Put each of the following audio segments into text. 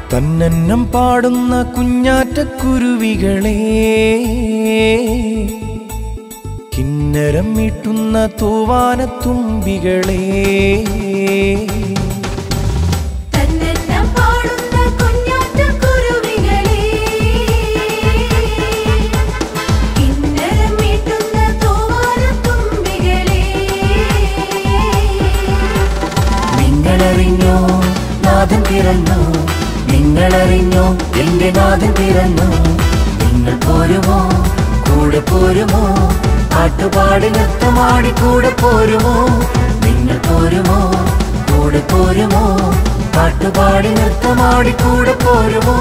തന്നന്നം പാടുന്ന കുഞ്ഞാറ്റക്കുരുവികളെ കിന്നരം മീട്ടുന്ന തൂവാനത്തുമ്പികളെ തന്നെന്നം പാടുന്ന കുഞ്ഞാറ്റക്കുരുവികളെ കിന്നരം മീട്ടുന്ന തൂവാനത്തുമ്പികളെ നിങ്ങളറിഞ്ഞോ നാഥൻ പിറന്നു നിങ്ങളറിഞ്ഞോ എന്റെ നാഥൻ പിറന്നു നിങ്ങൾ പോരുമോ കൂടെ പോരുമോ പാട്ടുപാടി നൃത്തമാടി കൂടെ പോരുമോ നിങ്ങൾ പോരുമോ കൂടെ പോരുമോ പാട്ടുപാടി നൃത്തമാടി കൂടെ പോരുമോ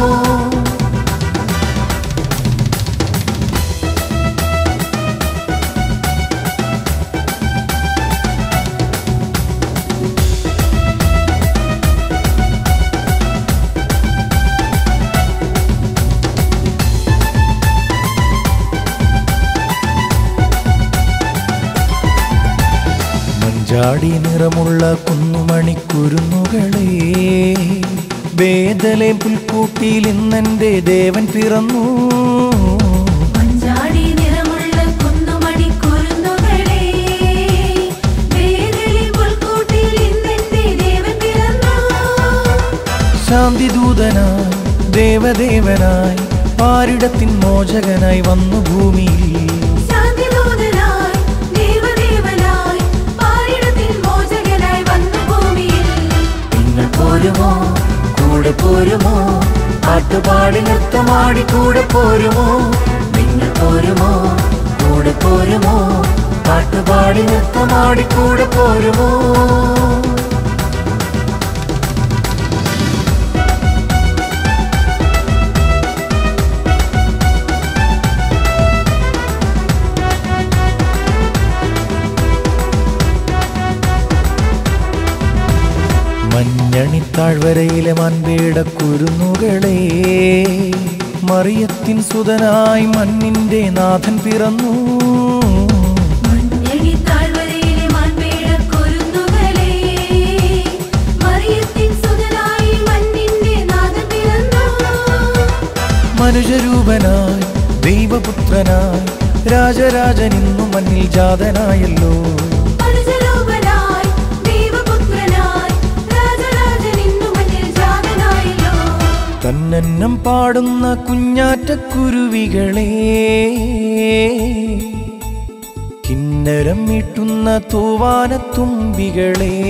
മഞ്ചാടി നിറമുള്ള കുന്നുമണിക്കുരുന്നുകളെ വേദലെ പുൽക്കൂട്ടിയിൽ ഇന്നെന്റെ ദേവൻ പിറന്നു മഞ്ചാടി നിറമുള്ള കുന്നുമണി കുരുന്നുകളെ വേദലി പുൽക്കൂട്ടിൽ ഇന്നെന്റെ ദേവൻ പിറന്നു ശാന്തിദൂതനായി ദേവദേവനായി പാരിടത്തിൻ മോചകനായി വന്നു ഭൂമിയിൽ ശാന്തിദൂതനായി ദേവദേവനായി പാരിടത്തിൽ മോചകനായി വന്നു ഭൂമിയിൽ നിങ്ങൾ പോരുമോ കൂടെ പോരുമോ പാട്ടുപാടി നൃത്തമാടി കൂടെ പോരുമോ നിങ്ങൾ പോരുമോ കൂടെ പോരുമോ പാട്ടുപാടി നൃത്തമാടി കൂടെ പോരുമോ മഞ്ഞണി താഴ്വരയിലെ മൻപേട കുരുന്നുകളെ മറിയത്തിൻ സുതനായി മണ്ണിന്റെ നാഥൻ പിറന്നു മഞ്ഞണി താഴ്വരയിലെ മാൻപേട കുരുന്നുകളെ മറിയത്തിൻ സുതനായി മണ്ണിന്റെ നാഥൻ പിറന്നു മനുഷ്യരൂപനായി ദൈവപുത്രനായി രാജരാജൻ ഇന്നു മണ്ണിൽ ജാതനായല്ലോ മനുഷ്യരൂപനായി ദൈവപുത്രനായി രാജരാജൻ ഇന്നു മണ്ണിൽ ജാതനായല്ലോ തന്നന്നം പാടുന്ന കുഞ്ഞാറ്റക്കുരുവികളെ കിന്നരം മീട്ടുന്ന തൂവാനത്തുമ്പികളെ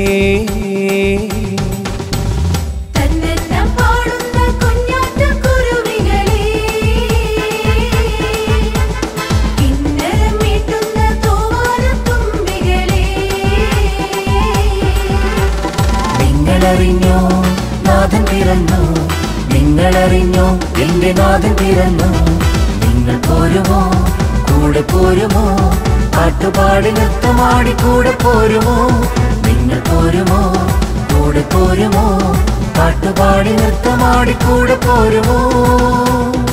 തന്നെന്നം പാടുന്ന കുഞ്ഞാറ്റക്കുരുവികളെ കിന്നരം മീട്ടുന്ന തൂവാനത്തുമ്പികളെ നിങ്ങളറിഞ്ഞോ നാഥൻ പിറന്നു നിങ്ങളറിഞ്ഞോ എന്റെ നാഥൻ പിറന്നു നിങ്ങൾ പോരുമോ കൂടെ പോരുമോ പാട്ടുപാടി നൃത്തമാടി കൂടെ പോരുമോ നിങ്ങൾ പോരുമോ കൂടെ പോരുമോ പാട്ടുപാടി നൃത്തമാടി കൂടെ പോരുമോ